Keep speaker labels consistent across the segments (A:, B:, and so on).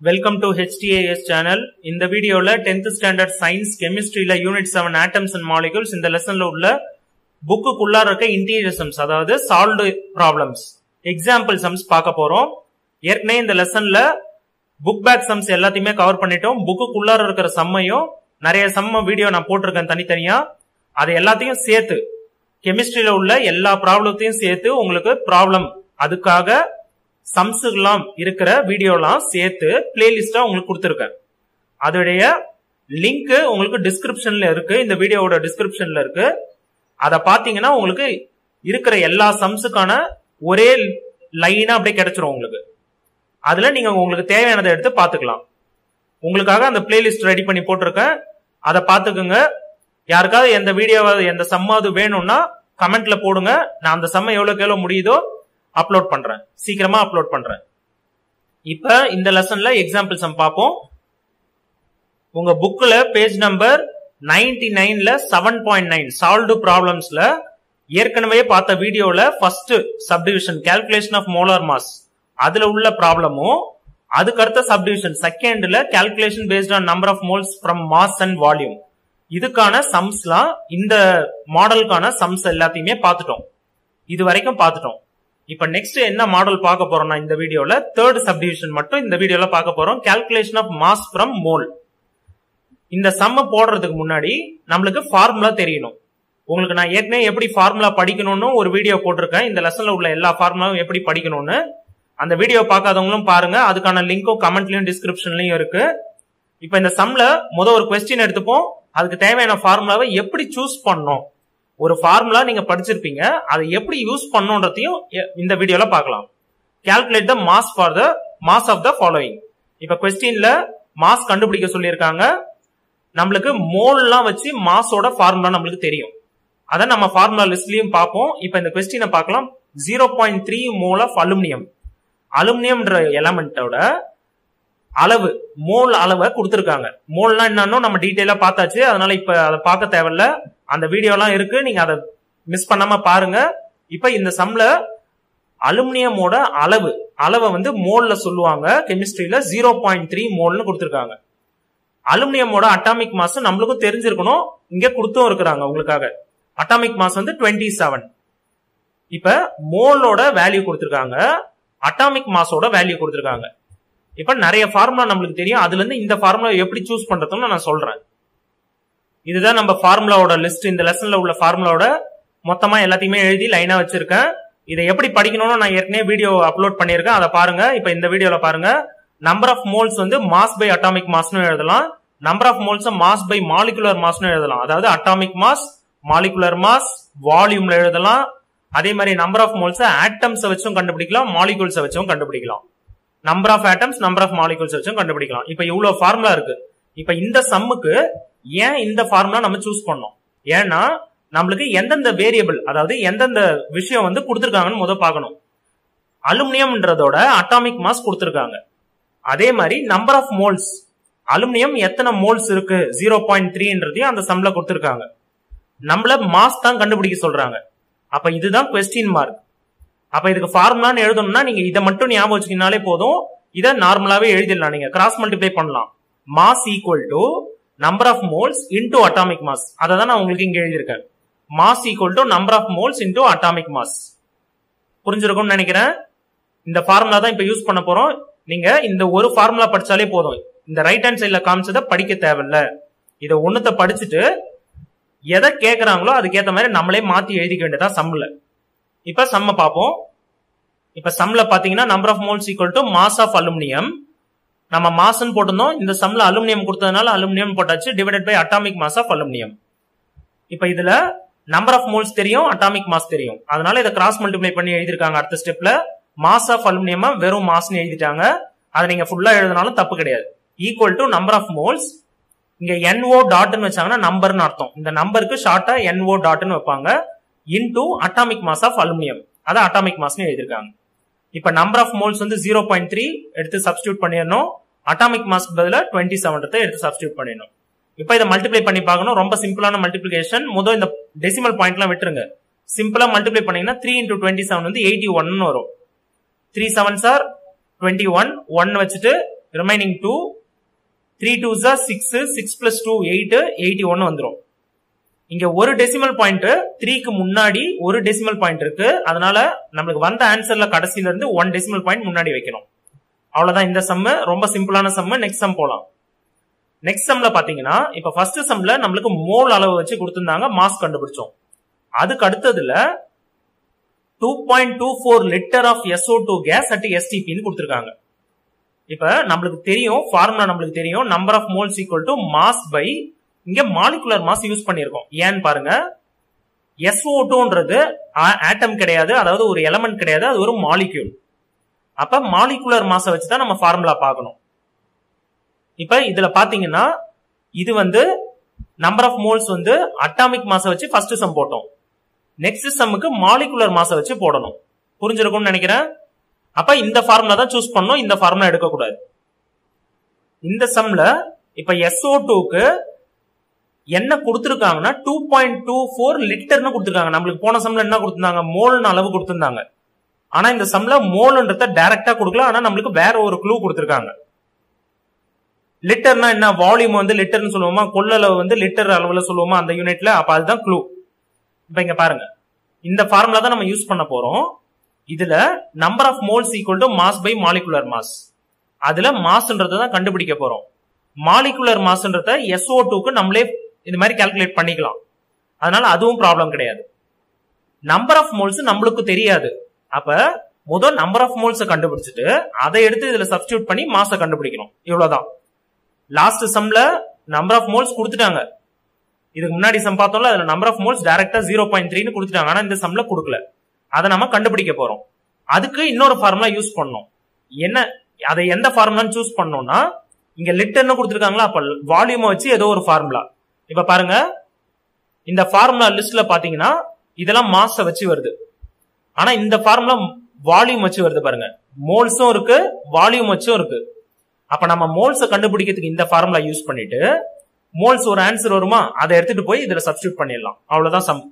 A: welcome to HDAS channel இந்த வீடியோல 10th standard science கெமிஸ்ட்ரியில unit seven atoms and molecules இந்த லெசன்ல உள்ள புக்குக்குள்ளார இருக்க இன்டீரியர் சம்ஸ் அதாவது சால்வ்டு ப்ராப்ளம்ஸ் எக்ஸாம்பிள் சம்ஸ் பார்க்க போறோம் ஏற்கனவே இந்த லெசன்ல புக் பேக் சம்ஸ் எல்லாத்தையுமே கவர் பண்ணிட்டோம் புக்குக்குள்ளார இருக்கிற சம்மையும் நிறைய சம்ம வீடியோ நான் போட்டிருக்கேன் தனித்தனியா அது எல்லாத்தையும் சேர்த்து கெமிஸ்ட்ரியில உள்ள எல்லா ப்ராப்ளத்தையும் சேர்த்து உங்களுக்கு ப்ராப்ளம் அதுக்காக சம்ஸுக்கெல்லாம் இருக்கிற வீடியோலாம் சேர்த்து பிளேலிஸ்டா உங்களுக்கு கொடுத்துருக்கேன் அதோடைய லிங்க் உங்களுக்கு டிஸ்கிரிப்ஷன்ல இருக்கு இந்த வீடியோவோட டிஸ்கிரிப்ஷன்ல இருக்கு அதை பார்த்தீங்கன்னா உங்களுக்கு இருக்கிற எல்லா சம்ஸுக்கான ஒரே லைனா அப்படியே கிடைச்சிரும் உங்களுக்கு அதுல நீங்க உங்களுக்கு தேவையானதை எடுத்து பார்த்துக்கலாம் உங்களுக்காக அந்த பிளேலிஸ்ட் ரெடி பண்ணி போட்டிருக்கேன் அதை பார்த்துக்குங்க யாருக்காவது எந்த வீடியோவாவது எந்த சம்மாவது வேணும்னா கமெண்ட்ல போடுங்க நான் அந்த சம்ம எவ்வளவுக்கு எவ்வளவு முடியுதோ அப்லோட் பண்றேன் சீக்கிரமா அப்லோட் பண்றேன் இப்ப இந்த லெசன்ல எக்ஸாம்பிள் சம் பார்ப்போம் உங்க புக்ல பேஜ் நம்பர் நைன்டி நைன்ல செவன் பாயிண்ட் நைன் சால்வ்டு ப்ராப்ளம்ஸ்ல ஏற்கனவே பார்த்த வீடியோல first subdivision calculation of molar mass அதுல உள்ள ப்ராப்ளமும் அதுக்கு அடுத்த சப்டிவிஷன் செகண்ட்ல calculation based on number of moles from mass and volume இதுக்கான சம்ஸ்லாம் இந்த மாடலுக்கான சம்ஸ் எல்லாத்தையுமே பார்த்துட்டோம் இது வரைக்கும் பார்த்துட்டோம் இப்ப நெக்ஸ்ட் என்ன மாடல் பார்க்க போறோம்னா இந்த வீடியோல தேர்ட் சப்டிவிஷன் மட்டும் இந்த வீடியோல பார்க்க போறோம் calculation of mass from mole இந்த சம்ம போடுறதுக்கு முன்னாடி நம்மளுக்கு ஃபார்முலா தெரியணும் உங்களுக்கு நான் ஏற்கனவே எப்படி ஃபார்முலா படிக்கணும்னு ஒரு வீடியோ போட்டிருக்கேன் இந்த லெசன்ல உள்ள எல்லா ஃபார்முலாவும் எப்படி படிக்கணும்னு அந்த வீடியோ பார்க்காதவங்களும் பாருங்க அதுக்கான லிங்க்கும் கமெண்ட்லயும் டிஸ்கிரிப்ஷன்லயும் இருக்கு இப்ப இந்த சம்ல முத ஒரு கொஸ்டின் எடுத்துப்போம் அதுக்கு தேவையான ஃபார்முலாவை எப்படி சூஸ் பண்ணணும் ஒரு ஃபார்முலா நீங்க படிச்சிருப்பீங்க அதை எப்படி யூஸ் பண்ணுன்றதையும் இந்த வீடியோல பார்க்கலாம் calculate the mass for the mass of the following இப்ப கொஸ்டின்ல மாஸ் கண்டுபிடிக்க சொல்லியிருக்காங்க நம்மளுக்கு மோல்லாம் வச்சு மாஸோட ஃபார்முலா நம்மளுக்கு தெரியும் அதை நம்ம ஃபார்முலா லிஸ்ட்லயும் பார்ப்போம் இப்ப இந்த கொஸ்டினை பார்க்கலாம் zero point three mole of aluminium அலுமினியம்ன்ற எலமெண்டோட அளவு மோல் அளவை கொடுத்துருக்காங்க மோல்னா என்னன்னு நம்ம டீட்டெயிலா பார்த்தாச்சு அதனால இப்ப அதை பார்க்க தேவையில்ல அந்த வீடியோலாம் இருக்கு நீங்க அதை மிஸ் பண்ணாம பாருங்க இப்ப இந்த சம்ல அலுமினியமோட அளவு அளவை வந்து மோல்ல சொல்லுவாங்க கெமிஸ்ட்ரியில ஜீரோ பாயிண்ட் த்ரீ மோல்னு கொடுத்துருக்காங்க அலுமினியமோட அட்டாமிக் மாஸ் நம்மளுக்கும் தெரிஞ்சிருக்கணும் இங்க கொடுத்தும் இருக்கிறாங்க உங்களுக்காக அட்டாமிக் மாஸ் வந்து டுவெண்ட்டி செவன் இப்ப மோலோட வேல்யூ கொடுத்துருக்காங்க அட்டாமிக் மாஸோட வேல்யூ கொடுத்துருக்காங்க இப்ப நிறைய ஃபார்முலா நம்மளுக்கு தெரியும் அதுல இருந்து இந்த ஃபார்முலா எப்படி சூஸ் பண்றதுன்னு நான் சொல்றேன் இதுதான் நம்ம ஃபார்முலாவோட லிஸ்ட் இந்த லெசன்ல உள்ள ஃபார்முலாவோட மொத்தமா எல்லாத்தையுமே எழுதி லைனா வச்சிருக்கேன் இதை எப்படி படிக்கணும்னு நான் ஏற்கனவே வீடியோ அப்லோட் பண்ணியிருக்கேன் அதை பாருங்க இப்ப இந்த வீடியோல பாருங்க நம்பர் ஆஃப் மோல்ஸ் வந்து மாஸ் பை அட்டாமிக் மாஸ்னு எழுதலாம் number of moles mass by molecular மாஸ்னு எழுதலாம் அதாவது அட்டாமிக் மாஸ் மாலிகுலர் மாஸ் வால்யூம்ல எழுதலாம் அதே மாதிரி நம்பர் ஆஃப் மோல்ஸ் ஆட்டம்ஸ் வச்சும் கண்டுபிடிக்கலாம் மாலிகூல்ஸ் வச்சும் கண்டுபிடிக்கலாம் number of atoms number of molecules வச்சும் கண்டுபிடிக்கலாம் இப்ப இவ்வளவு ஃபார்முலா இருக்கு இப்ப இந்த சம்முக்கு ஏன் இந்த ஃபார்முலா நம்ம சூஸ் பண்ணோம் ஏன்னா நம்மளுக்கு எந்தெந்த வேரியபிள் அதாவது எந்தெந்த விஷயம் வந்து கொடுத்துருக்காங்கன்னு முத பார்க்கணும் அலுமினியம்ன்றதோட அட்டாமிக் மாஸ் கொடுத்துருக்காங்க அதே மாதிரி நம்பர் ஆஃப் மோல்ஸ் அலுமினியம் எத்தனை மோல்ஸ் இருக்கு ஜீரோ பாயிண்ட் த்ரீன்றதையும் அந்த சம்ல கொடுத்துருக்காங்க நம்மள மாஸ் தான் கண்டுபிடிக்க சொல்றாங்க அப்ப இதுதான் கொஸ்டின் மார்க் அப்ப இதுக்கு ஃபார்முலான்னு எழுதணும்னா நீங்க இதை மட்டும் ஞாபகம் வச்சுக்கினாலே போதும் இதை நார்மலாவே எழுதிடலாம் நீங்க கிராஸ் மல்டிப்ளை பண்ணலாம் mass equal to number of moles into atomic mass அதை தான் நான் உங்களுக்கு இங்க எழுதியிருக்கேன் mass equal to number of moles into atomic mass புரிஞ்சிருக்கும்னு நினைக்கிறேன் இந்த ஃபார்முலா தான் இப்ப யூஸ் பண்ண போறோம் நீங்க இந்த ஒரு ஃபார்முலா படிச்சாலே போதும் இந்த ரைட் ஹேண்ட் சைட்ல காமிச்சதை படிக்க தேவையில்ல இதை ஒண்ணுத்த படிச்சுட்டு எதை கேட்கறாங்களோ அதுக்கேற்ற மாதிரி நம்மளே மாத்தி எழுதிக்க வேண்டியதா சம்ல இப்ப சம்ம பார்ப்போம் இப்ப சம்ல பாத்தீங்கன்னா number of moles equal to mass of aluminium நம்ம மாஸ்ன்னு போட்டிருந்தோம் இந்த சம்ல அலுமினியம் கொடுத்ததுனால அலுமினியம் போட்டாச்சு divided by atomic mass of aluminium இப்ப இதுல நம்பர் ஆஃப் மோல்ஸ் தெரியும் அட்டாமிக் மாஸ் தெரியும் அதனால இதை கிராஸ் மல்டிப்ளை பண்ணி எழுதிருக்காங்க அடுத்த ஸ்டெப்ல மாஸ் ஆஃப் அலுமினியமா வெறும் மாஸ்னு எழுதிட்டாங்க அதை நீங்க ஃபுல்லா எழுதினாலும் தப்பு கிடையாது equal to number of moles இங்க என்ஓ டாட்னு வச்சாங்கன்னா நம்பர்னு அர்த்தம் இந்த நம்பருக்கு ஷார்ட்டா என்ஓ டாட்னு வைப்பாங்க into atomic mass of aluminium அதை அட்டாமிக் மாஸ்னு எழுதிருக்காங்க இப்ப நம்பர் ஆஃப் மோல்ஸ் வந்து ஜீரோ பாயிண்ட் த்ரீ எடுத்து சப்ஸ்டியூட் பண்ணிடணும் அட்டாமிக் மாஸ்க்கு பதிலாக டுவெண்ட்டி செவன் எடுத்து சப்ஸ்டியூட் பண்ணிடணும் இப்ப இதை மல்டிப்ளை பண்ணி பார்க்கணும் ரொம்ப சிம்பிளான மல்டிபிளிகேஷன் முதல் இந்த டெசிமல் பாயிண்ட்லாம் விட்டுருங்க சிம்பிளா மல்டிப்ளை பண்ணீங்கன்னா த்ரீ இன்டூ டுவெண்ட்டி செவன் வந்து எயிட்டி ஒன்னு வரும் த்ரீ செவன் சார் டுவெண்ட்டி ஒன் ஒன் வச்சுட்டு ரிமைனிங் டூ த்ரீ டூ ஜா six six plus two eight eighty one வந்துடும் இங்க ஒரு டெசிமல் பாயிண்ட் த்ரீக்கு முன்னாடி ஒரு டெசிமல் பாயிண்ட் இருக்கு அதனால நம்மளுக்கு வந்த ஆன்சர்ல கடைசில இருந்து ஒன் டெசிமல் பாயிண்ட் முன்னாடி வைக்கணும் அவ்வளவுதான் இந்த சம்மு ரொம்ப சிம்பிளான சம்மு நெக்ஸ்ட் சம் போலாம் நெக்ஸ்ட் சம்ல பாத்தீங்கன்னா இப்ப ஃபர்ஸ்ட் சம்ல நம்மளுக்கு மோல் அளவு வச்சு கொடுத்திருந்தாங்க மாஸ் கண்டுபிடிச்சோம் அதுக்கு அடுத்ததுல two point two four litre of SO two gas at எஸ்டிபின்னு கொடுத்துருக்காங்க இப்ப நம்மளுக்கு தெரியும் ஃபார்முலா நம்மளுக்கு தெரியும் number of moles equal to mass by இங்க மாலிகுலர் மாஸ் யூஸ் பண்ணிருக்கோம் ஏன்னு பாருங்க எஸ்ஓ டூன்றது ஆட்டம் கிடையாது அதாவது ஒரு எலமெண்ட் கிடையாது அது ஒரு மாலிக்யூல் அப்ப மாலிகுலர் மாஸை வச்சு தான் நம்ம ஃபார்முலா பார்க்கணும் இப்ப இதுல பாத்தீங்கன்னா இது வந்து நம்பர் ஆஃப் மோல்ஸ் வந்து அட்டாமிக் மாஸை வச்சு ஃபர்ஸ்ட் சம் போட்டோம் நெக்ஸ்ட் சம்முக்கு மாலிகுலர் மாஸை வச்சு போடணும் புரிஞ்சிருக்கும்னு நினைக்கிறேன் அப்ப இந்த ஃபார்முலா தான் சூஸ் பண்ணணும் இந்த ஃபார்முலா எடுக்கக்கூடாது இந்த சம்ல இப்ப எஸ்ஓ டூக்கு என்ன கொடுத்துருக்காங்கன்னா டூ பாயிண்ட் டூ ஃபோர் லிட்டர்னு கொடுத்துருக்காங்க நம்மளுக்கு போன சம்ல என்ன கொடுத்துருந்தாங்க மோல்னு அளவு கொடுத்துருந்தாங்க ஆனா இந்த சம்ல மோல்ன்றத டைரக்டா கொடுக்கல ஆனா நம்மளுக்கு வேற ஒரு க்ளூ கொடுத்துருக்காங்க லிட்டர்னா என்ன வால்யூம் வந்து லிட்டர்னு சொல்லுவோமா கொள்ளளவு வந்து லிட்டர் அளவுல சொல்லுவோமா அந்த யூனிட்ல அப்ப அதுதான் க்ளூ இப்ப இங்க பாருங்க இந்த ஃபார்முலா தான் நம்ம யூஸ் பண்ண போறோம் இதுல number of moles equal to mass by molecular mass அதுல மாஸ்ன்றத தான் கண்டுபிடிக்க போறோம் மாலிகுலர் மாஸ்ன்றத எஸ்ஓ டூக்கு நம்மளே இந்த மாதிரி கால்குலேட் பண்ணிக்கலாம் அதனால அதுவும் ப்ராப்ளம் கிடையாது நம்பர் ஆஃப் மோல்ஸ் நம்மளுக்கு தெரியாது அப்ப முதல் நம்பர் ஆஃப் மோல்ஸை கண்டுபிடிச்சிட்டு அதை எடுத்து இதுல சப்ஸ்டியூட் பண்ணி மாச கண்டுபிடிக்கணும் இவ்வளவுதான் லாஸ்ட் சம்ல நம்பர் ஆஃப் மோல்ஸ் கொடுத்துட்டாங்க இதுக்கு முன்னாடி சம் பார்த்தோம்ல அதுல நம்பர் ஆஃப் மோல்ஸ் டைரக்டா ஜீரோ பாயிண்ட் த்ரீனு கொடுத்துட்டாங்க ஆனா இந்த சம்ல கொடுக்கல அதை நம்ம கண்டுபிடிக்க போறோம் அதுக்கு இன்னொரு ஃபார்முலா யூஸ் பண்ணோம் என்ன அதை எந்த ஃபார்முலான்னு சூஸ் பண்ணோம்னா இங்க லிட்டர்னு கொடுத்துருக்காங்களா அப்ப வால்யூமை வச்சு ஏதோ ஒரு ஃபார்முலா இப்ப பாருங்க இந்த ஃபார்முலா லிஸ்ட்ல பாத்தீங்கன்னா இதெல்லாம் மாச வச்சு வருது ஆனா இந்த ஃபார்முலா வால்யூம் வச்சு வருது பாருங்க மோல்ஸும் இருக்கு வால்யூம் வச்சும் இருக்கு அப்ப நம்ம மோல்ஸை கண்டுபிடிக்கிறதுக்கு இந்த ஃபார்முலா யூஸ் பண்ணிட்டு மோல்ஸ் ஒரு ஆன்சர் வருமா அதை எடுத்துட்டு போய் இதுல சப்ஸ்டியூட் பண்ணிடலாம் அவ்வளவுதான் சம்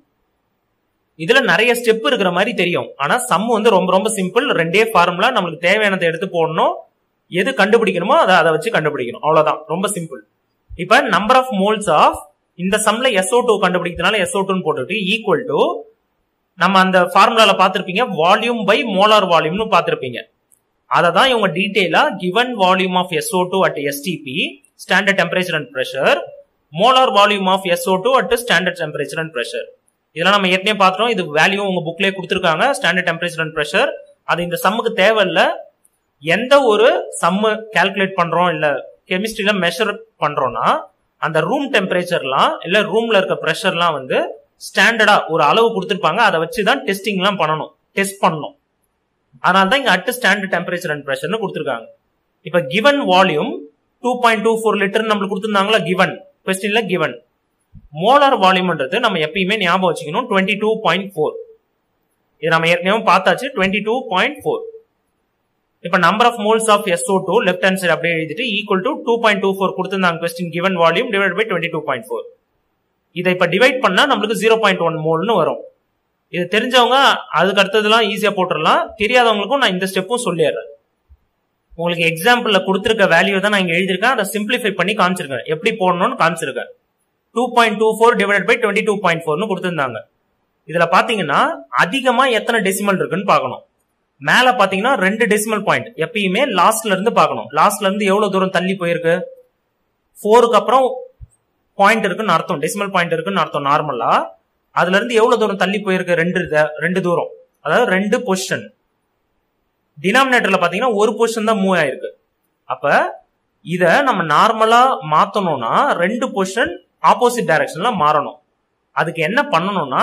A: இதுல நிறைய ஸ்டெப் இருக்கிற மாதிரி தெரியும் ஆனா சம் வந்து ரொம்ப ரொம்ப சிம்பிள் ரெண்டே ஃபார்முலா நம்மளுக்கு தேவையானதை எடுத்து போடணும் எது கண்டுபிடிக்கணுமோ அதை அதை வச்சு கண்டுபிடிக்கணும் அவ்வளவுதான் ரொம்ப சிம்பிள் இப்ப நம்பர் ஆஃப் மோல்ஸ் ஆஃப் இந்த சம்ல எஸ்ஓ டூ கண்டுபிடிக்கிறதுனால எஸ்ஓ டூன்னு போட்டுட்டு ஈக்குவல் டு நம்ம அந்த ஃபார்முலால பாத்திருப்பீங்க வால்யூம் பை மோலார் வால்யூம்னு பாத்திருப்பீங்க அதை தான் இவங்க டீடைலா given volume of SO two at STP standard temperature and pressure molar volume of SO two at standard temperature and pressure இதெல்லாம் நம்ம ஏற்கனவே பார்த்தோம் இது வேல்யூ உங்க புக்லயே கொடுத்துருக்காங்க ஸ்டாண்டர்ட் டெம்பரேச்சர் அண்ட் ப்ரெஷர் அது இந்த சம்முக்கு தேவையில்ல எந்த ஒரு சம்மு கால்குலேட் பண்றோம் இல்ல கெமிஸ்ட்ரியில மெஷர் பண்றோம்னா அந்த ரூம் டெம்பரேச்சர்லாம் இல்ல ரூம்ல இருக்க ப்ரெஷர்லாம் வந்து ஸ்டாண்டர்டா ஒரு அளவு கொடுத்துருப்பாங்க அதை வச்சு தான் டெஸ்டிங்லாம் பண்ணணும் டெஸ்ட் பண்ணணும் அதனால தான் இங்க அட் ஸ்டாண்டர்ட் டெம்பரேச்சர் அண்ட் ப்ரெஷர்னு கொடுத்துருக்காங்க இப்ப given volume two point two four litre நம்மளுக்கு கொடுத்துருந்தாங்களா கிவன் கொஸ்டின்ல கிவன் மோலார் வால்யூம்ன்றது நம்ம எப்பயுமே ஞாபகம் வச்சுக்கணும் டுவெண்ட்டி டூ பாயிண்ட் ஃபோர் இது நம்ம ஏற்கனவே பார்த்தாச்சு டுவெண்ட்டி டூ பாயிண்ட் ஃபோர் இப்ப number of moles of SO two left hand side அப்படியே எழுதிட்டு equal to two point two four கொடுத்துருந்தாங்க question given volume divide by twenty two point four இதை இப்ப டிவைட் பண்ணா நம்மளுக்கு ஜீரோ பாயிண்ட் ஒன் மோல்னு வரும் இது தெரிஞ்சவங்க அதுக்கு அடுத்ததுலாம் ஈஸியா போட்டுடலாம் தெரியாதவங்களுக்கும் நான் இந்த ஸ்டெப்பும் சொல்லிடுறேன் உங்களுக்கு எக்ஸாம்பிள்ல கொடுத்துருக்க வேல்யூ தான் நான் இங்க எழுதியிருக்கேன் அதை சிம்பிளிஃபை பண்ணி காமிச்சிருக்கேன் எப்படி போடணும்னு காமிச்சிருக்கேன் two point two four divide by twenty two point ஃபோர்னு கொடுத்துருந்தாங்க இதுல பாத்தீங்கன்னா அதிகமா எத்தனை டெசிமல் இருக்குன்னு பார்க்கணும் மேல பாத்தீங்கன்னா ரெண்டு டெசிமல் பாயிண்ட் எப்பயுமே லாஸ்ட்ல இருந்து பார்க்கணும் லாஸ்ட்ல இருந்து எவ்வளவு தூரம் தள்ளி போயிருக்கு ஃபோருக்கு அப்புறம் பாயிண்ட் இருக்குன்னு அர்த்தம் டெசிமல் பாயிண்ட் இருக்குன்னு அர்த்தம் நார்மலா அதுல இருந்து எவ்வளவு தூரம் தள்ளி போயிருக்கு ரெண்டு ரெண்டு தூரம் அதாவது ரெண்டு பொசிஷன் டினாமினேட்டர்ல பாத்தீங்கன்னா ஒரு பொசிஷன் தான் மூவ் ஆயிருக்கு அப்ப இத நம்ம நார்மலா மாத்தணும்னா ரெண்டு பொசிஷன் ஆப்போசிட் டைரக்ஷன்ல மாறணும் அதுக்கு என்ன பண்ணணும்னா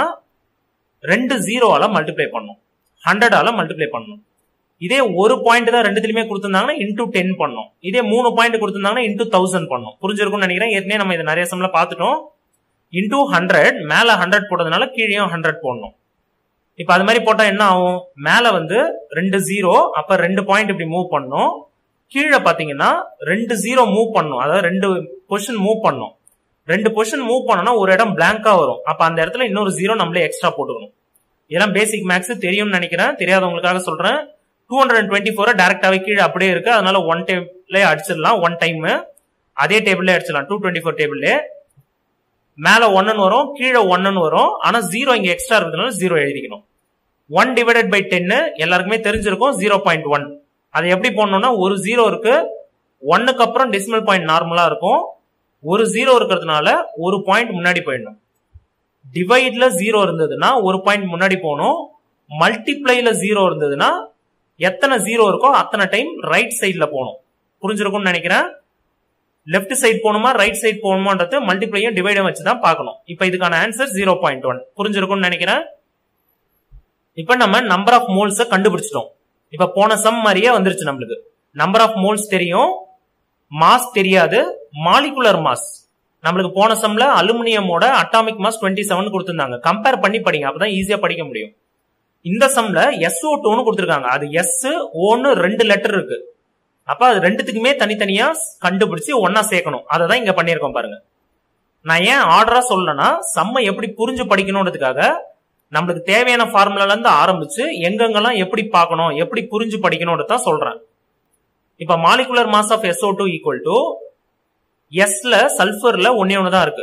A: ரெண்டு ஜீரோவால மல்டிப்ளை பண்ணணும் ஹண்ட்ரடால மல்டிப்ளை பண்ணணும் இதே ஒரு பாயிண்ட் தான் ரெண்டுத்துலயுமே கொடுத்திருந்தாங்கன்னா இன்டூ டென் பண்ணும் இதே மூணு பாயிண்ட் கொடுத்திருந்தாங்கன்னா இன்டூ தௌசண்ட் பண்ணும் புரிஞ்சிருக்கும்னு நினைக்கிறேன் ஏற்கனவே நம்ம இது நிறைய சம்ல பார்த்துட்டோம் இன்டூ ஹண்ட்ரட் மேல ஹண்ட்ரட் போட்டதுனால கீழேயும் ஹண்ட்ரட் போடணும் இப்ப அது மாதிரி போட்டா என்ன ஆகும் மேல வந்து ரெண்டு ஜீரோ அப்ப ரெண்டு பாயிண்ட் இப்படி மூவ் பண்ணும் கீழே பாத்தீங்கன்னா ரெண்டு ஜீரோ மூவ் பண்ணும் அதாவது ரெண்டு பொசிஷன் மூவ் பண்ணும் ரெண்டு பொசிஷன் மூவ் பண்ணோம்னா ஒரு இடம் பிளாங்கா வரும் அப்ப அந்த இடத்துல இன்னொரு ஜீரோ நம்மளே எக்ஸ்ட்ரா போட்டுக்கணும் இதெல்லாம் பேசிக் மேக்ஸ் தெரியும்னு நினைக்கிறேன் தெரியாதவங்களுக்காக சொல்றேன் two hundred and twenty four டேரக்டாவே கீழே அப்படியே இருக்கு அதனால ஒன் டேபிளே அடிச்சிடலாம் ஒன் டைம் அதே டேபிள்ல அடிச்சிடலாம் டூ டுவெண்ட்டி ஃபோர் டேபிள்ல மேல ஒன்னு வரும் கீழே ஒன்னு வரும் ஆனா ஜீரோ இங்க எக்ஸ்ட்ரா இருக்கிறதுனால ஜீரோ எழுதிக்கணும் ஒன் டிவைடட் பை டென்னு எல்லாருக்குமே தெரிஞ்சிருக்கும் ஜீரோ பாயிண்ட் ஒன் அதை எப்படி போடணும்னா ஒரு ஜீரோ இருக்கு ஒன்னுக்கு அப்புறம் டெசிமல் பாயிண்ட் நார்மலா இருக்கும் ஒரு ஜீரோ இருக்கிறதுனால ஒரு பாயிண்ட் முன்னாடி போயிடணும் டிவைட்ல ஜீரோ இருந்ததுன்னா ஒரு பாயிண்ட் முன்னாடி போகணும் மல்டிப்ளைல ஜீரோ இருந்ததுன்னா எத்தனை ஜீரோ இருக்கோ அத்தனை டைம் ரைட் சைட்ல போகணும் புரிஞ்சிருக்கும்னு நினைக்கிறேன் லெஃப்ட் சைட் போகணுமா ரைட் சைட் போகணுமான்றது மல்டிப்ளையும் டிவைடும் வச்சு தான் பார்க்கணும் இப்போ இதுக்கான ஆன்சர் ஜீரோ பாயிண்ட் ஒன் புரிஞ்சிருக்கும்னு நினைக்கிறேன் இப்போ நம்ம நம்பர் ஆஃப் மோல்ஸை கண்டுபிடிச்சிட்டோம் இப்போ போன சம் மாதிரியே வந்துருச்சு நம்மளுக்கு நம்பர் ஆஃப் மோல்ஸ் தெரியும் மாஸ் தெரியாது மாலிகுலர் மாஸ் நம்மளுக்கு போன சம்ல அலுமினியமோட அட்டாமிக் மாஸ் டுவெண்ட்டி செவன் கொடுத்துருந்தாங்க கம்பேர் பண்ணி படிங்க அப்பதான் ஈஸியா படிக்க முடியும் இந்த சம்ல எஸ்ஓ டூன்னு கொடுத்துருக்காங்க அது எஸ் ஓன்னு ரெண்டு லெட்டர் இருக்கு அப்ப அது ரெண்டுத்துக்குமே தனித்தனியா கண்டுபிடிச்சு ஒன்னா சேர்க்கணும் அதை தான் இங்க பண்ணியிருக்கோம் பாருங்க நான் ஏன் ஆர்டரா சொல்லணும்னா சம்ம எப்படி புரிஞ்சு படிக்கணுன்றதுக்காக நம்மளுக்கு தேவையான ஃபார்முலால இருந்து ஆரம்பிச்சு எங்கெங்கெல்லாம் எப்படி பார்க்கணும் எப்படி புரிஞ்சு படிக்கணும்னு தான் சொல்றேன் இப்ப molecular mass of SO two equal to எஸ்ல சல்ஃபர்ல ஒன்னே ஒன்று தான் இருக்கு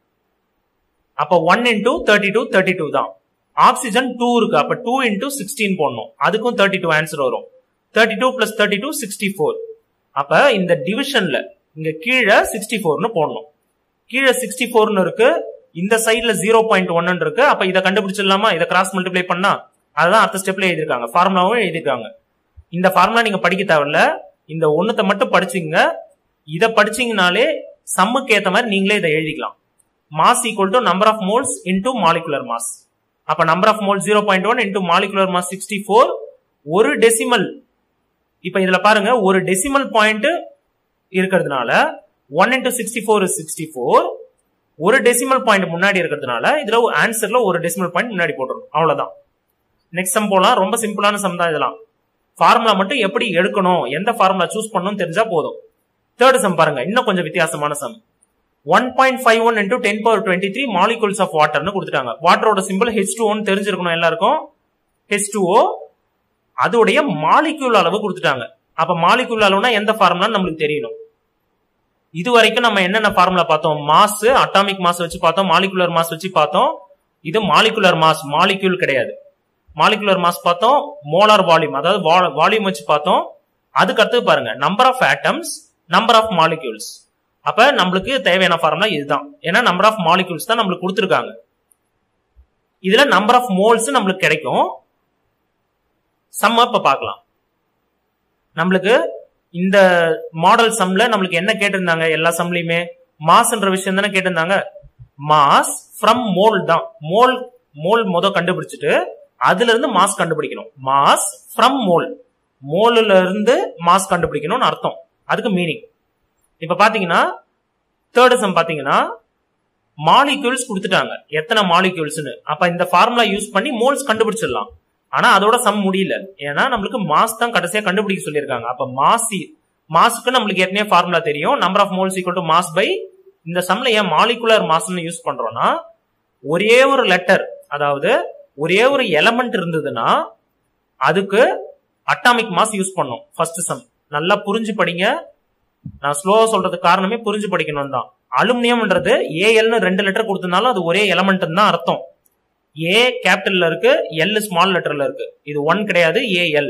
A: அப்ப one into thirty two thirty two தான் ஆக்சிஜன் டூ இருக்கு அப்ப டூ இன்டூ சிக்ஸ்டீன் போடணும் அதுக்கும் தேர்ட்டி டூ ஆன்சர் வரும் thirty two plus thirty two sixty four அப்ப இந்த டிவிஷன்ல இங்க கீழே சிக்ஸ்டி ஃபோர்னு போடணும் கீழே சிக்ஸ்டி ஃபோர்னு இருக்கு இந்த சைட்ல ஜீரோ பாயிண்ட் ஒன்னு இருக்கு அப்ப இதை கண்டுபிடிச்சிடலாமா இதை கிராஸ் மல்டிப்ளை பண்ணா அதுதான் அடுத்த ஸ்டெப்ல எழுதிருக்காங்க ஃபார்முலாவும் எழுதிருக்காங்க இந்த ஃபார்முலா நீங்க படிக்க தேவையில்ல இந்த ஒன்னத்தை மட்டும் படிச்சுங்க இதை படிச்சீங்கனாலே சம்முக்கு ஏத்த மாதிரி நீங்களே இதை எழுதிக்கலாம் mass equal to number of moles into molecular mass அப்ப number of mole zero point one into molecular mass sixty four ஒரு டெசிமல் இப்ப இதுல பாருங்க ஒரு டெசிமல் பாயிண்ட் இருக்கிறதுனால one into sixty four sixty four ஒரு டெசிமல் பாயிண்ட் முன்னாடி இருக்கிறதுனால இதுல ஆன்சர்ல ஒரு டெசிமல் பாயிண்ட் முன்னாடி போட்டுரும் அவ்வளவுதான் நெக்ஸ்ட் சம் போலாம் ரொம்ப சிம்பிளான சம் தான் இதெல்லாம் ஃபார்முலா மட்டும் எப்படி எடுக்கணும் எந்த ஃபார்முலா சூஸ் பண்ணணும் தெரிஞ்சா போதும் தேர்ட் சம் பாருங்க இன்னும் கொஞ்சம் வித்தியாசமான sum one point five one into ten power twenty three molecules of வாட்டர்னு கொடுத்துட்டாங்க வாட்டரோட சிம்பிள் ஹெச் டூ ஒன் தெரிஞ்சிருக்கணும் எல்லாருக்கும் ஹெச் டூ ஓ அதோடைய மாலிக்யூல் அளவு கொடுத்துட்டாங்க அப்ப மாலிக்யூல் அளவுனா எந்த ஃபார்முலான்னு நம்மளுக்கு தெரியணும் இது வரைக்கும் நம்ம என்னென்ன ஃபார்முலா பார்த்தோம் மாஸ் அட்டாமிக் மாஸ் வச்சு பார்த்தோம் மாலிகுலர் மாஸ் வச்சு பார்த்தோம் இது மாலிகுலர் மாஸ் மாலிக்யூல் கிடையாது மாலிகுலர் மாஸ் பார்த்தோம் மோலார் வால்யூம் அதாவது வால்யூம் வச்சு பார்த்தோம் அதுக்கு அடுத்து பாருங்க number of atoms number of molecules அப்ப நம்மளுக்கு தேவையான ஃபார்முலா இதுதான் ஏன்னா நம்பர் ஆஃப் மாலிக்யூல்ஸ் தான் நம்மளுக்கு கொடுத்துருக்காங்க இதுல நம்பர் ஆஃப் மோல்ஸ் நம்மளுக்கு கிடைக்கும் சம்ம இப்ப பார்க்கலாம் நம்மளுக்கு இந்த மாடல் சம்ல நம்மளுக்கு என்ன கேட்டிருந்தாங்க எல்லா சம்லயுமே மாஸ்ன்ற விஷயம் தானே கேட்டிருந்தாங்க மாஸ் ஃப்ரம் மோல் தான் மோல் மோல் முத கண்டுபிடிச்சிட்டு அதுல இருந்து மாஸ் கண்டுபிடிக்கணும் மாஸ் ஃப்ரம் மோல் மோல்ல இருந்து மாஸ் கண்டுபிடிக்கணும்னு அர்த்தம் அதுக்கு மீனிங் இப்ப பாத்தீங்கன்னா தேர்ட் சம் பாத்தீங்கன்னா மாலிக்யூல்ஸ் கொடுத்துட்டாங்க எத்தனை மாலிக்யூல்ஸ்னு அப்ப இந்த ஃபார்முலா யூஸ் பண்ணி மோல்ஸ் கண்டுபிடிச்சிடலாம் ஆனா அதோட சம் முடியல ஏன்னா நம்மளுக்கு மாஸ் தான் கடைசியா கண்டுபிடிக்க சொல்லியிருக்காங்க அப்ப மாஸ் மாஸ்க்கு நம்மளுக்கு ஏற்கனவே ஃபார்முலா தெரியும் number of moles equal to mass by இந்த சம்ல ஏன் மாலிகுலர் மாஸ்ன்னு யூஸ் பண்றோம்னா ஒரே ஒரு லெட்டர் அதாவது ஒரே ஒரு எலமெண்ட் இருந்ததுன்னா அதுக்கு அட்டாமிக் மாஸ் யூஸ் பண்ணோம் ஃபர்ஸ்ட் சம் நல்லா புரிஞ்சு படிங்க நான் ஸ்லோவா சொல்றதுக்கு காரணமே புரிஞ்சு படிக்கணும் தான் அலுமினியம்ன்றது ஏஎல்னு ரெண்டு லெட்டர் கொடுத்திருந்தாலும் அது ஒரே எலமெண்ட் தான் அர்த்தம் ஏ கேபிட்டல்ல இருக்கு எல் ஸ்மால் லெட்டர்ல இருக்கு இது ஒன் கிடையாது ஏ எல்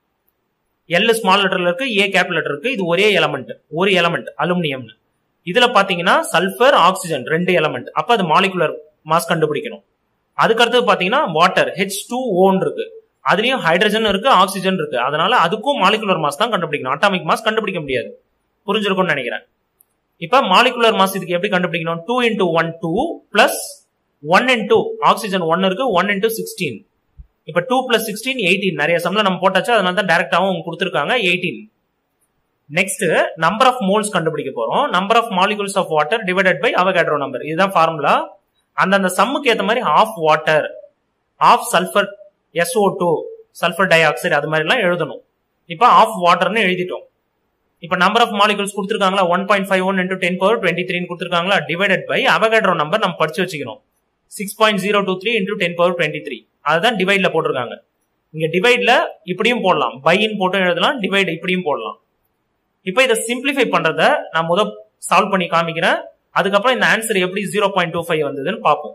A: எல் ஸ்மால் லெட்டர்ல இருக்கு ஏ கேபிட்டல் லெட்டர் இருக்கு இது ஒரே எலமெண்ட் ஒரு எலமெண்ட் அலுமினியம்னு இதுல பாத்தீங்கன்னா சல்பர் ஆக்சிஜன் ரெண்டு எலமெண்ட் அப்ப அது மாலிகுலர் மாஸ் கண்டுபிடிக்கணும் அதுக்கடுத்து பாத்தீங்கன்னா வாட்டர் ஹெச் டூ ஓன் இருக்கு அதுலயும் ஹைட்ரஜன் இருக்கு ஆக்சிஜன் இருக்கு அதனால அதுக்கும் மாலிகுலர் மாஸ் தான் கண்டுபிடிக்கணும் அட்டாமிக் மாஸ் கண்டுபிடிக்க முடியாது புரிஞ்சிருக்கும்னு நினைக்கிறேன் இப்ப மாலிகுலர் மாஸ் இதுக்கு எப்படி கண்டுபிடிக்கணும் two into one two plus one into oxygen one இருக்கு ஒன் இன்டூ சிக்ஸ்டீன் இப்ப டூ பிளஸ் சிக்ஸ்டீன் எயிட்டீன் நிறைய சம்ல நம்ம போட்டாச்சு அதனால தான் டேரக்டாவும் கொடுத்துருக்காங்க eighteen next number of moles கண்டுபிடிக்க போறோம் number of molecules of water divided by Avogadro number இதுதான் ஃபார்முலா அந்தந்த சம்முக்கு ஏற்ற மாதிரி of water of sulphur S O two sulphur dioxide அது மாதிரி எல்லாம் எழுதணும் இப்ப ஆஃப் வாட்டர்னு எழுதிட்டோம் இப்ப நம்பர் ஆஃப் மாலிகுல்ஸ் கொடுத்துருக்காங்களா one point five one into ten power twenty three கொடுத்துருக்காங்களா டிவைடட் பை அவகேட்ரோ நம்பர் நம்ம படிச்சு வச்சுக்கணும் six point zero two three into ten power twenty three அதுதான் டிவைட்ல போட்டிருக்காங்க இங்க டிவைட்ல இப்படியும் போடலாம் பைன்னு போட்டும் எழுதலாம் டிவைட் இப்படியும் போடலாம் இப்போ இதை சிம்பிளிஃபை பண்றத நான் முத சால்வ் பண்ணி காமிக்கிறேன் அதுக்கப்புறம் இந்த ஆன்சர் எப்படி ஜீரோ பாயிண்ட் டூ ஃபைவ் வந்ததுன்னு பார்ப்போம்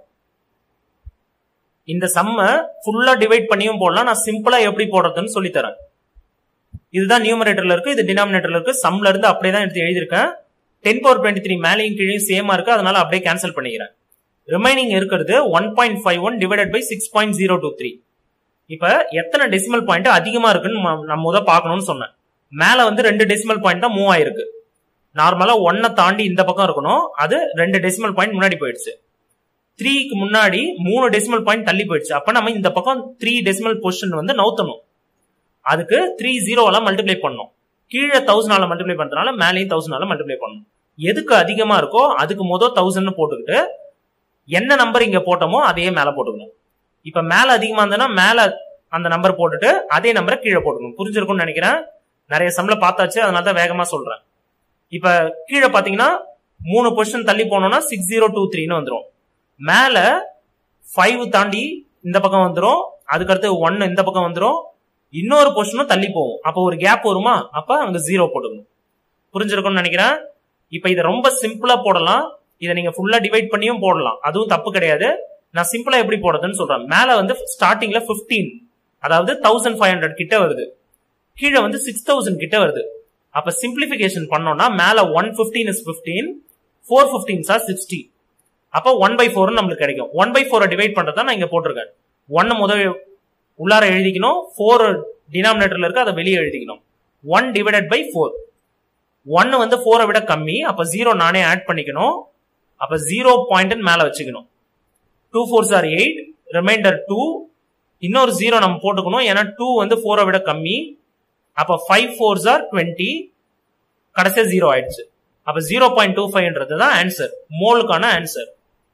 A: இந்த சம்ம ஃபுல்லா டிவைட் பண்ணியும் போடலாம் நான் சிம்பிளா எப்படி போடுறதுன்னு சொல்லி தரேன் இதுதான் நியூமரேட்டர்ல இருக்கு இது டினாமினேட்டர்ல இருக்கு சம்ல இருந்து அப்படியே தான் எடுத்து எழுதியிருக்கேன் டென் பவர் டுவெண்ட்டி த்ரீ மேலேயும் கீழே சேமா இருக்கு அதனால அப்படியே கேன்சல் பண்ணிக்கிறேன் ரிமைனிங் இருக்கிறது one point five one divided by six point zero two three இப்ப எத்தனை டெசிமல் பாயிண்ட் அதிகமா இருக்குன்னு ம- நம்ம முத பார்க்கணும்னு சொன்னேன் மேல வந்து ரெண்டு டெசிமல் பாயிண்ட் தான் மூவ் ஆயிருக்கு நார்மலா ஒன்னை தாண்டி இந்த பக்கம் இருக்கணும் அது ரெண்டு டெசிமல் பாயிண்ட் முன்னாடி போயிடுச்சு த்ரீக்கு முன்னாடி மூணு டெசிமல் பாயிண்ட் தள்ளி போயிடுச்சு அப்ப நம்ம இந்த பக்கம் த்ரீ டெசிமல் பொசிஷன் வந்து நவுத்தணும் அதுக்கு த்ரீ ஜீரோவால மல்டிப்ளை பண்ணணும் கீழே தௌசண்டால மல்டிப்ளை பண்றதுனால மேலேயும் தௌசண்டால மல்டிப்ளை பண்ணணும் எதுக்கு அதிகமா இருக்கோ அதுக்கு மொதல் தௌசண்ட் போட்டுக்கிட்டு என்ன நம்பர் இங்க போட்டோமோ அதையே மேல போட்டுக்கணும் இப்ப மேல அதிகமா இருந்ததுன்னா மேல அந்த நம்பர் போட்டுட்டு அதே நம்பரை கீழே போட்டுக்கணும் புரிஞ்சிருக்கும்னு நினைக்கிறேன் நிறைய சம்ல பார்த்தாச்சு அதனால தான் வேகமா சொல்றேன் இப்ப கீழே பாத்தீங்கன்னா மூணு பொசிஷன் தள்ளி போனோம்னா சிக்ஸ் ஜீரோ டூ த்ரீன்னு வந்துடும் மேல ஃபைவ் தாண்டி இந்த பக்கம் வந்துடும் அதுக்கடுத்து ஒன்னு இந்த பக்கம் வந்துடும் இன்னொரு பொசிஷனும் தள்ளி போகும் அப்போ ஒரு கேப் வருமா அப்ப அங்க ஜீரோ போட்டுக்கணும் புரிஞ்சிருக்கும்னு நினைக்கிறேன் இப்ப இதை ரொம்ப சிம்பிளா போடலாம் இதை நீங்க ஃபுல்லா டிவைட் பண்ணியும் போடலாம் அதுவும் தப்பு கிடையாது நான் சிம்பிளா எப்படி போடுறதுன்னு சொல்றேன் மேல வந்து ஸ்டார்டிங்ல 15 அதாவது தௌசண்ட் ஃபைவ் ஹண்ட்ரட் கிட்ட வருது கீழே வந்து சிக்ஸ் தௌசண்ட் கிட்ட வருது அப்ப சிம்பிளிபிகேஷன் பண்ணோம்னா மேல one fifteen is fifteen four fifteen are sixty அப்ப ஒன் பை ஃபோர் நம்மளுக்கு கிடைக்கும் ஒன் பை ஃபோரை டிவைட் பண்றதா நான் இங்க போட்டிருக்கேன் ஒன்னு முதல் உள்ளார எழுதிக்கணும் ஃபோர் டினாமினேட்டர்ல இருக்கு அதை வெளியே எழுதிக்கணும் ஒன் டிவைடட் பை ஃபோர் ஒன்னு வந்து ஃபோரை விட கம்மி அப்ப ஜீரோ நானே ஆட் பண்ணிக்கணும் அப்ப ஜீரோ பாயிண்ட் மேல வச்சுக்கணும் two fours are eight remainder two இன்னொரு ஜீரோ நம்ம போட்டுக்கணும் ஏன்னா டூ வந்து ஃபோரை விட கம்மி அப்ப ஃபைவ் ஃபோர்ஸ் ஆர் டுவெண்ட்டி கடைசியா ஜீரோ ஆயிடுச்சு அப்ப ஜீரோ பாயிண்ட் டூ ஃபைவ்ன்றது தான் ஆன்சர் மோலுக்கான ஆன்சர்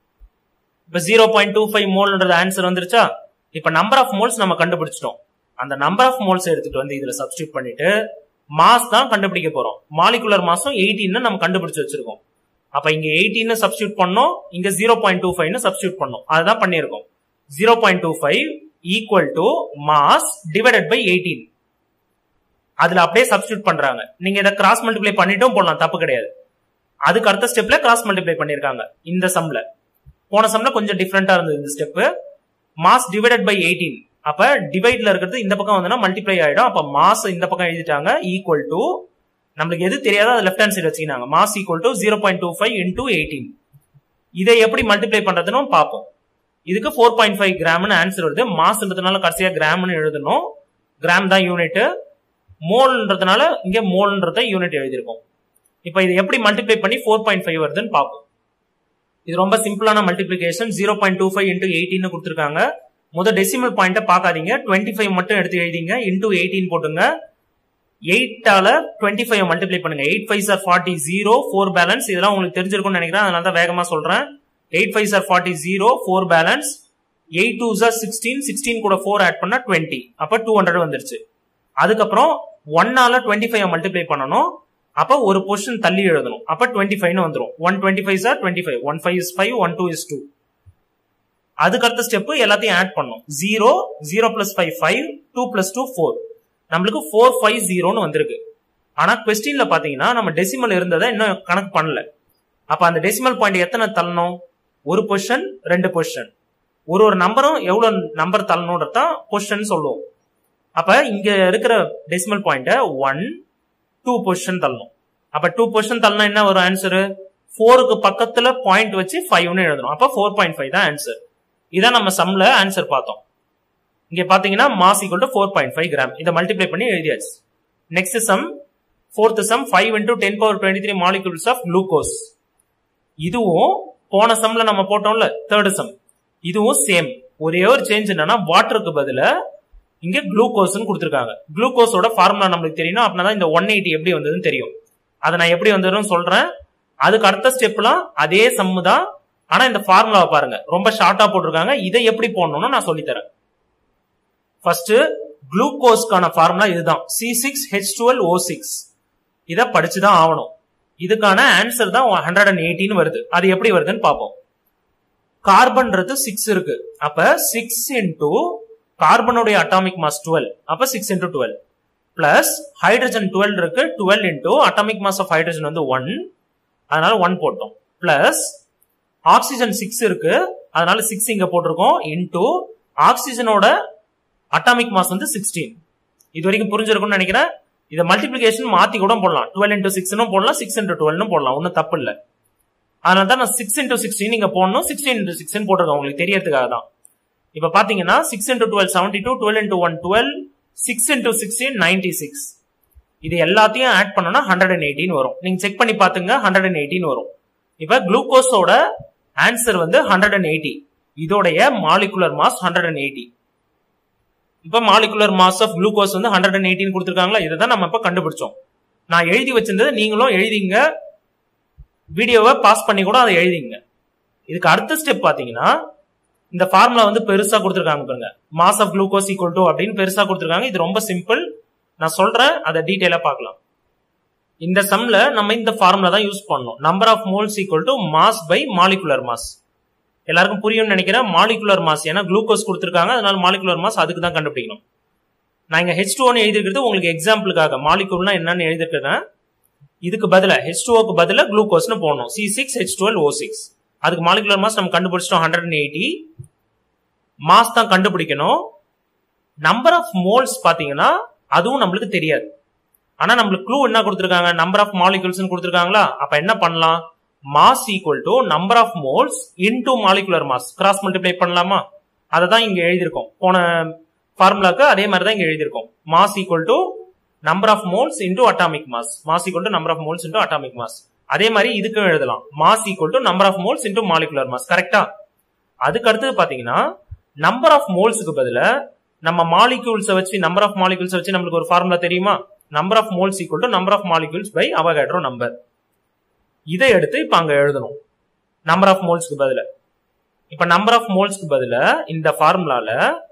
A: இப்ப ஜீரோ பாயிண்ட் டூ ஃபைவ் மோல்ன்றது ஆன்சர் வந்துருச்சா இப்ப நம்பர் ஆஃப் மோல்ஸ் நம்ம கண்டுபிடிச்சிட்டோம் அந்த நம்பர் ஆஃப் மோல்ஸ் எடுத்துட்டு வந்து இதுல சப்ஸ்டியூட் பண்ணிட்டு மாஸ் தான் கண்டுபிடிக்க போறோம் மாலிகுலர் மாசம் எயிட்டீன் நம்ம கண்டுபிடிச்சு வச்சிருக்கோம் அப்ப இங்க எயிட்டீன் சப்ஸ்டியூட் பண்ணோம் இங்க zero point two five substitute பண்ணோம் அதுதான் பண்ணியிருக்கோம் zero point two five equal to mass divided by eighteen அதுல அப்படியே சப்ஸ்டியூட் பண்றாங்க நீங்க இதை கிராஸ் மல்டிப்ளை பண்ணிட்டும் போடலாம் தப்பு கிடையாது அதுக்கு அடுத்த ஸ்டெப்ல கிராஸ் மல்டிப்ளை பண்ணிருக்காங்க இந்த சம்ல போன சம்ல கொஞ்சம் டிஃப்ரெண்டா இருந்தது இந்த step mass divided by eighteen அப்ப டிவைட்ல இருக்கிறது இந்த பக்கம் வந்தனா மல்டிப்ளை ஆயிடும் அப்ப மாஸ் இந்த பக்கம் எழுதிட்டாங்க ஈக்குவல் டு நம்மளுக்கு எது தெரியாதோ அது லெஃப்ட் ஹேண்ட் சைடு வச்சுக்கினாங்க mass equal to zero point two five into eighteen இதை எப்படி மல்டிப்ளை பண்றதுன்னு பார்ப்போம் இதுக்கு ஃபோர் பாயிண்ட் ஃபைவ் கிராம்னு ஆன்சர் வருது மாஸ்ன்றதுனால கடைசியா கிராம்னு எழுதணும் கிராம் தான் யூனிட் மோல்ன்றதுனால இங்க மோல்ன்றத யூனிட் எழுதியிருக்கோம் இப்போ இது எப்படி மல்டிப்ளை பண்ணி ஃபோர் பாயிண்ட் ஃபைவ் வருதுன்னு பார்ப்போம் இது ரொம்ப சிம்பிளான multiplication zero point two five into எயிட்டின்னு கொடுத்துருக்காங்க முதல் டெசிமல் பாயிண்ட்டை பார்க்காதீங்க டுவெண்ட்டி ஃபைவ் மட்டும் எடுத்து எழுதிங்க இன்டூ எயிட்டீன் போட்டுங்க எயிட்டால டுவெண்ட்டி ஃபைவ் மல்டிப்ளை பண்ணுங்க eight five are forty zero four balance இதெல்லாம் உங்களுக்கு தெரிஞ்சிருக்கும்னு நினைக்கிறேன் அதனால தான் வேகமா சொல்றேன் eight five are forty zero four balance eight two are sixteen sixteen கூட ஃபோர் ஆட் பண்ணா டுவெண்ட்டி அப்ப டூ ஹண்ட்ரட் வந்துருச்சு அதுக்கப்புறம் ஒன்னால டுவெண்ட்டி ஃபைவ் மல்டிப்ளை பண்ணணும் அப்ப ஒரு பொசிஷன் தள்ளி எழுதணும் அப்ப டுவெண்ட்டி ஃபைவ்னு வந்துரும் one twenty five are twenty five one five is five one two is two அதுக்கு அடுத்த ஸ்டெப் எல்லாத்தையும் ஆட் பண்ணும் zero zero plus five five two plus two four நம்மளுக்கு ஃபோர் ஃபைவ் ஜீரோன்னு வந்திருக்கு ஆனா கொஸ்டின்ல பாத்தீங்கன்னா நம்ம டெசிமல் இருந்ததை இன்னும் கணக்கு பண்ணல அப்ப அந்த டெசிமல் பாயிண்ட் எத்தனை தள்ளணும் ஒரு பொசிஷன் ரெண்டு பொசிஷன் ஒரு ஒரு நம்பரும் எவ்வளவு நம்பர் தள்ளணும்ன்றதான் பொசிஷன் சொல்லுவோம் அப்ப இங்க இருக்கிற டெசிமல் பாயிண்ட ஒன் டூ பொசிஷன் தள்ளணும் அப்ப டூ பொசிஷன் தள்ளனா என்ன வரும் ஆன்சர் ஃபோருக்கு பக்கத்துல பாயிண்ட் வச்சு ஃபைவ்னு எழுதணும் அப்ப ஃபோர் பாயிண்ட் ஃபைவ் தான் ஆன்சர் இதான் நம்ம சம்ல ஆன்சர் பார்த்தோம் இங்க பாத்தீங்கன்னா mass equal to four point five gram இதை மல்டிப்ளை பண்ணி எழுதியாச்சு next sum fourth sum five into ten power twenty three molecules of glucose இதுவும் போன சம்ல நம்ம போட்டோம்ல தேர்ட் சம் இதுவும் சேம் ஒரே ஒரு சேஞ்ச் என்னன்னா வாட்டருக்கு பதிலா இங்க குளுக்கோஸ்னு கொடுத்துருக்காங்க குளுக்கோஸோட ஃபார்முலா நம்மளுக்கு தெரியணும் அப்படின்னா இந்த ஒன் எயிட்டி எப்படி வந்ததுன்னு தெரியும் அதை நான் எப்படி வந்ததுன்னு சொல்றேன் அதுக்கு அடுத்த ஸ்டெப்லாம் அதே சம்மு தான் ஆனா இந்த ஃபார்முலாவை பாருங்க ரொம்ப ஷார்ட்டா போட்டிருக்காங்க இதை எப்படி போடணும்னு நான் சொல்லித்தரேன் ஃபர்ஸ்ட் குளுக்கோஸ்க்கான ஃபார்முலா இதுதான் C six H twelve O six இதை படிச்சுதான் ஆகணும் இதுக்கான ஆன்சர் தான் ஹண்ட்ரட் அண்ட் எயிட்டின் வருது அது எப்படி வருதுன்னு பார்ப்போம் கார்பன்றது சிக்ஸ் இருக்கு அப்ப சிக்ஸ் இன்டூ கார்பனுடைய அட்டாமிக் மாஸ் டுவெல் அப்ப six into twelve plus hydrogen twelve இருக்கு twelve into atomic mass of hydrogen வந்து ஒன் அதனால ஒன் போட்டோம் பிளஸ் ஆக்சிஜன் சிக்ஸ் இருக்கு அதனால சிக்ஸ் இங்க போட்டிருக்கோம் இன்டூ ஆக்சிஜனோட அட்டாமிக் மாஸ் வந்து சிக்ஸ்டீன் இது வரைக்கும் புரிஞ்சிருக்கும்னு நினைக்கிறேன் இதை மல்டிபிளிகேஷன் மாத்தி கூட போடலாம் டுவெல் இன்டூ சிக்ஸ்னும் போடலாம் சிக்ஸ் இன்டூ டுவெல்னு போடலாம் ஒன்றும் தப்பு இல்லை அதனால தான் நான் சிக்ஸ் இன்டூ சிக்ஸ்டீன் நீங்க போடணும் சிக்ஸ்டீன் இன்டூ சிக்ஸ்டின் போட்டிருக்கேன் உங்களுக்கு தெரியறதுக்காக தான் இப்ப பாத்தீங்கன்னா six into twelve seventy two twelve into one twelve six into sixteen ninety six இது எல்லாத்தையும் ஆட் பண்ணோம்னா ஹண்ட்ரட் அண்ட் எயிட்டின் வரும் நீங்க செக் பண்ணி பாத்துங்க ஹண்ட்ரட் அண்ட் எயிட்டின் வரும் இப்ப குளுக்கோஸோட ஆன்சர் வந்து ஹண்ட்ரட் அண்ட் எயிட்டி இதோடைய molecular mass hundred and eighty இப்ப மாலிகுலர் மாஸ் ஆஃப் குளுக்கோஸ் வந்து ஹண்ட்ரட் அண்ட் எயிட்டின் கொடுத்துருக்காங்களா இதை தான் நம்ம இப்ப கண்டுபிடிச்சோம் நான் எழுதி வச்சிருந்தது நீங்களும் எழுதிங்க வீடியோவை பாஸ் பண்ணி கூட அதை எழுதிங்க இதுக்கு அடுத்த ஸ்டெப் பாத்தீங்கன்னா இந்த ஃபார்முலா வந்து பெருசா கொடுத்துருக்காங்க பாருங்க mass of glucose equal to அப்படின்னு பெருசா கொடுத்துருக்காங்க இது ரொம்ப சிம்பிள் நான் சொல்றேன் அதை டீட்டெயிலா பார்க்கலாம் இந்த சம்ல நம்ம இந்த ஃபார்முலா தான் யூஸ் பண்ணோம் number of moles equal to mass by molecular mass எல்லாருக்கும் புரியும்னு நினைக்கிறேன் மாலிகுலர் மாஸ் ஏன்னா குளுக்கோஸ் கொடுத்துருக்காங்க அதனால மாலிகுலர் மாஸ் அதுக்கு தான் கண்டுபிடிக்கணும் நான் இங்க ஹெச் டூ எழுதிருக்கிறது உங்களுக்கு எக்ஸாம்பிளுக்காக மாலிகுல்னா என்னன்னு எழுதிருக்கிறேன் இதுக்கு பதிலா ஹெச் டூக்கு பதிலா குளுக்கோஸ்னு போடணும் C six H twelve O six அதுக்கு மாலிகுலர் மாஸ் நம்ம கண்டுபிடிச்சிட்டோம் ஹண்ட்ரட் அண்ட் எயிட்டி மாஸ் தான் கண்டுபிடிக்கணும் நம்பர் ஆஃப் மோல்ஸ் பாத்தீங்கன்னா அதுவும் நம்மளுக்கு தெரியாது ஆனா நம்மளுக்கு க்ளூ என்ன கொடுத்துருக்காங்க நம்பர் ஆஃப் மாலிகுல்ஸ் கொடுத்துருக்காங்களா அப்ப என்ன பண்ணலாம் mass equal to number of moles into molecular mass cross multiply பண்ணலாமா அதை தான் இங்க எழுதியிருக்கோம் போன ஃபார்முலாக்கு அதே மாதிரி தான் இங்க எழுதியிருக்கோம் mass equal to number of moles into atomic mass mass equal to number of moles into atomic mass அதே மாதிரி இதுக்கும் எழுதலாம் mass equal to number of moles into molecular mass கரெக்டா அதுக்கு அடுத்தது பாத்தீங்கன்னா நம்பர் ஆஃப் மோல்ஸுக்கு பதிலா நம்ம மாலிகூல்ஸை வச்சு நம்பர் ஆஃப் மாலிகூல்ஸ் வச்சு நம்மளுக்கு ஒரு ஃபார்முலா தெரியுமா number of moles equal to number of molecules by Avogadro number இதை எடுத்து இப்ப அங்க எழுதணும் நம்பர் ஆஃப் மோல்ஸ்க்கு பதிலா இப்ப நம்பர் ஆஃப் மோல்ஸ்க்கு பதிலா இந்த ஃபார்முலால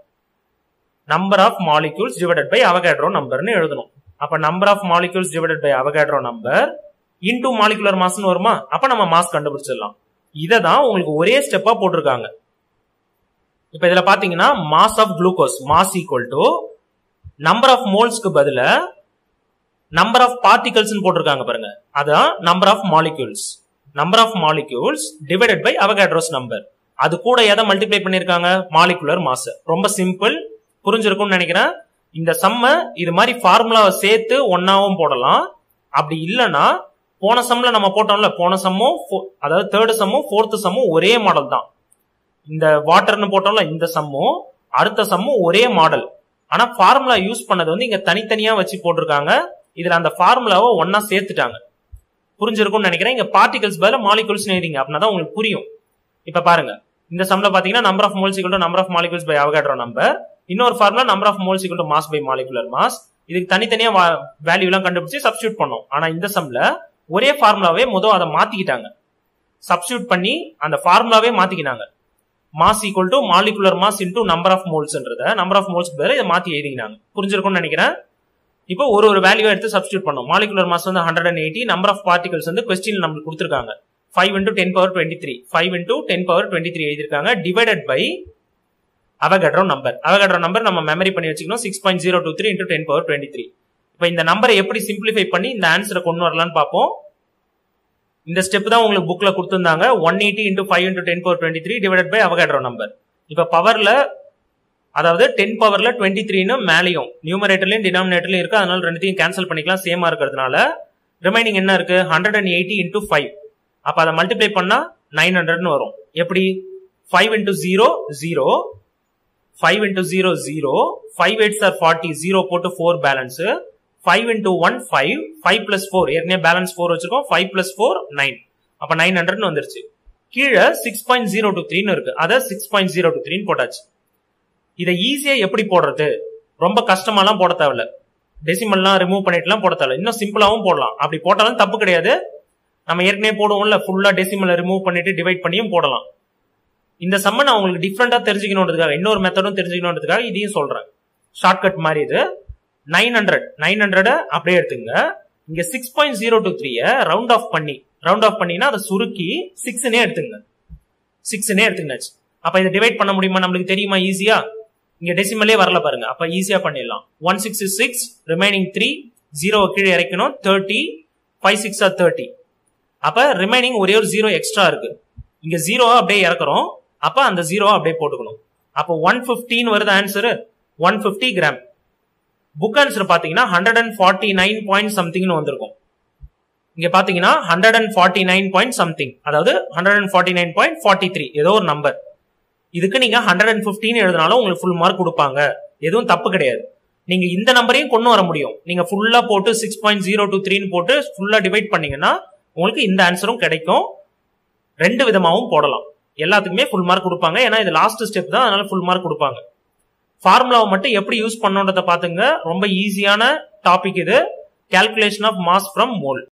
A: number of molecules divided by Avogadro நம்பர்னு எழுதணும் அப்ப number of molecules divided by Avogadro number into molecular மாஸ்னு வருமா அப்ப நம்ம மாஸ் கண்டுபிடிச்சிடலாம் இதை தான் உங்களுக்கு ஒரே ஸ்டெப்பா போட்டிருக்காங்க இப்ப இதுல பாத்தீங்கன்னா mass of glucose mass equal to number of மோல்ஸ்க்கு பதில நம்பர் ஆஃப் பார்ட்டிகல்ஸ் போட்டிருக்காங்க பாருங்க அதான் number of molecules number of molecules divided by Avogadro's number அது கூட எதை மல்டிப்ளை பண்ணிருக்காங்க மாலிகுலர் மாஸ் ரொம்ப சிம்பிள் புரிஞ்சிருக்கும்னு நினைக்கிறேன் இந்த சம்ம இது மாதிரி ஃபார்முலாவை சேர்த்து ஒன்னாவும் போடலாம் அப்படி இல்லைன்னா போன சம்ல நம்ம போட்டோம்ல போன சம்மும் அதாவது தேர்டு சம்மும் ஃபோர்த்து சம்மும் ஒரே மாடல் தான் இந்த வாட்டர்னு போட்டோம்ல இந்த சம்மும் அடுத்த சம்மும் ஒரே மாடல் ஆனா ஃபார்முலா யூஸ் பண்ணது வந்து இங்க தனித்தனியா வச்சு போட்டிருக்காங்க இதுல அந்த ஃபார்முலாவை ஒன்னா சேர்த்துட்டாங்க புரிஞ்சிருக்கும்னு நினைக்கிறேன் இங்க பார்ட்டிகல்ஸ் பதில மாலிகுல்ஸ் எழுதிங்க அப்படின்னா தான் உங்களுக்கு புரியும் இப்ப பாருங்க இந்த சம்ல பாத்தீங்கன்னா number of moles equal number of molecules by Avogadro number இன்னொரு formula number of moles equal mass by molecular mass இதுக்கு தனித்தனியா வேல்யூ எல்லாம் கண்டுபிடிச்சு சப்ஸ்டியூட் பண்ணோம் ஆனா இந்த சம்ல ஒரே ஃபார்முலாவே முதல் அதை மாத்திக்கிட்டாங்க சப்ஸ்டியூட் பண்ணி அந்த ஃபார்முலாவே மாத்திக்கினாங்க mass equal to molecular mass into number of மோல்ஸ்ன்றத நம்பர் ஆஃப் மோல்ஸ் பேர் இதை மாத்தி எழுதிக்கினாங்க புரிஞ்சிருக்கும்னு நினைக்கிறேன் இப்போ ஒரு ஒரு வேல்யூ எடுத்து சப்ஸ்டியூட் பண்ணோம் மாலிகுலர் மாஸ் வந்து hundred and eighty number of particles வந்து கொஸ்டின் நம்மளுக்கு கொடுத்துருக்காங்க five into ten power twenty three five into ten power twenty three எழுதிருக்காங்க divided by Avogadro number Avogadro number நம்ம மெமரி பண்ணி வச்சுக்கணும் six point zero two three into ten power twenty three இப்போ இந்த நம்பரை எப்படி சிம்பிளிஃபை பண்ணி இந்த ஆன்சரை கொண்டு வரலாம்னு பார்ப்போம் இந்த ஸ்டெப் தான் உங்களுக்கு புக்ல கொடுத்துருந்தாங்க one eighty into five into ten power twenty three divide by Avogadro number இப்போ பவர்ல அதாவது டென் பவர்ல டுவெண்ட்டி த்ரீன்னு மேலேயும் நியூமரேட்டர்லயும் டினாமினேட்டர்லயும் இருக்கு அதனால ரெண்டுத்தையும் கேன்சல் பண்ணிக்கலாம் சேமா இருக்கிறதுனால ரிமைனிங் என்ன இருக்கு hundred and eighty into five அப்ப அதை மல்டிப்ளை பண்ணா நைன் ஹண்ட்ரட்னு வரும் எப்படி five into zero zero five into zero zero five eights are forty zero போட்டு four balance five into one five five plus four ஏற்கனவே பேலன்ஸ் ஃபோர் வச்சிருக்கோம் five plus four nine அப்ப நைன் ஹண்ட்ரட்னு வந்துருச்சு கீழே சிக்ஸ் பாயிண்ட் ஜீரோ டூ த்ரீன்னு இருக்கு அதை சிக்ஸ் பாயிண்ட் ஜீரோ டூ த்ரீன்னு போட்டாச்சு இதை ஈஸியா எப்படி போடுறது ரொம்ப கஷ்டமாலாம் போட தேவையில்ல டெசிமல்லாம் ரிமூவ் பண்ணிட்டுலாம் போட தேவையில்ல இன்னும் சிம்பிளாவும் போடலாம் அப்படி போட்டாலும் தப்பு கிடையாது நம்ம ஏற்கனவே போடுவோம்ல ஃபுல்லா டெசிமலை ரிமூவ் பண்ணிட்டு டிவைட் பண்ணியும் போடலாம் இந்த சம்ம நான் உங்களுக்கு டிஃப்ரெண்டா தெரிஞ்சுக்கணுன்றதுக்காக இன்னொரு மெத்தடும் தெரிஞ்சுக்கணுன்றதுக்காக இதையும் சொல்றேன் ஷார்ட்கட் மாதிரி இது நைன் ஹண்ட்ரட் நைன் ஹண்ட்ரட் அப்படியே எடுத்துங்க இங்க சிக்ஸ் பாயிண்ட் ஜீரோ டூ த்ரீய ரவுண்ட் ஆஃப் பண்ணி ரவுண்ட் ஆஃப் பண்ணினா அதை சுருக்கி சிக்ஸ்னே எடுத்துங்க சிக்ஸ்னே எடுத்துங்கச்சு அப்ப இதை டிவைட் பண்ண முடியுமா நம்மளுக்கு தெரியுமா ஈஸியா இங்க டெசிமலே வரல பாருங்க அப்ப ஈஸியா பண்ணிடலாம் one sixty six remaining three zero கீழே இறக்கணும் thirty five six are thirty அப்ப ரிமைனிங் ஒரே ஒரு ஜீரோ எக்ஸ்ட்ரா இருக்கு இங்க ஜீரோ அப்படியே இறக்குறோம் அப்ப அந்த ஜீரோ அப்படியே போட்டுக்கணும் அப்போ ஒன் பிப்டின்னு வருது answer one fifty gram book answer பாத்தீங்கன்னா hundred and forty nine point சம்திங்னு வந்திருக்கும் இங்க பாத்தீங்கன்னா hundred and forty nine point something அதாவது hundred and forty nine point forty three ஏதோ ஒரு நம்பர் இதுக்கு நீங்க ஹண்ட்ரட் அண்ட் பிப்டின் எழுதினாலும் உங்களுக்கு ஃபுல் மார்க் கொடுப்பாங்க எதுவும் தப்பு கிடையாது நீங்க இந்த நம்பரையும் கொண்டு வர முடியும் நீங்க ஃபுல்லா போட்டு சிக்ஸ் பாயிண்ட் ஜீரோ டூ த்ரீன்னு போட்டு ஃபுல்லா டிவைட் பண்ணீங்கன்னா உங்களுக்கு இந்த ஆன்சரும் கிடைக்கும் ரெண்டு விதமாவும் போடலாம் எல்லாத்துக்குமே ஃபுல் மார்க் கொடுப்பாங்க ஏன்னா இது லாஸ்ட் ஸ்டெப் தான் அதனால ஃபுல் மார்க் கொடுப்பாங்க ஃபார்முலாவை மட்டும் எப்படி யூஸ் பண்ணணுன்றத பாத்துங்க ரொம்ப ஈஸியான டாபிக் இது calculation of mass from mole